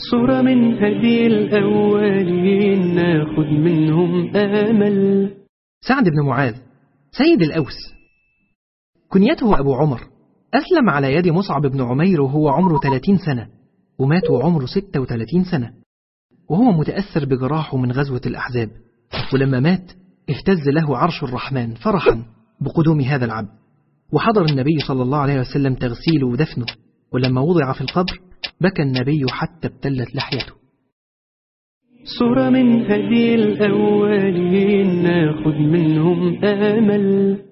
صورة من هدي الأولين ناخد منهم آمل سعد بن معاذ سيد الأوس كنيته أبو عمر أسلم على يد مصعب بن عمير وهو عمره 30 سنة ومات وعمره 36 سنة وهو متأثر بجراحه من غزوة الأحزاب ولما مات اهتز له عرش الرحمن فرحا بقدوم هذا العبد وحضر النبي صلى الله عليه وسلم تغسيله ودفنه ولما وضع في القبر بكى النبي حتى ابتلت لحيته صورة من هدي الأولين ناخد منهم آمل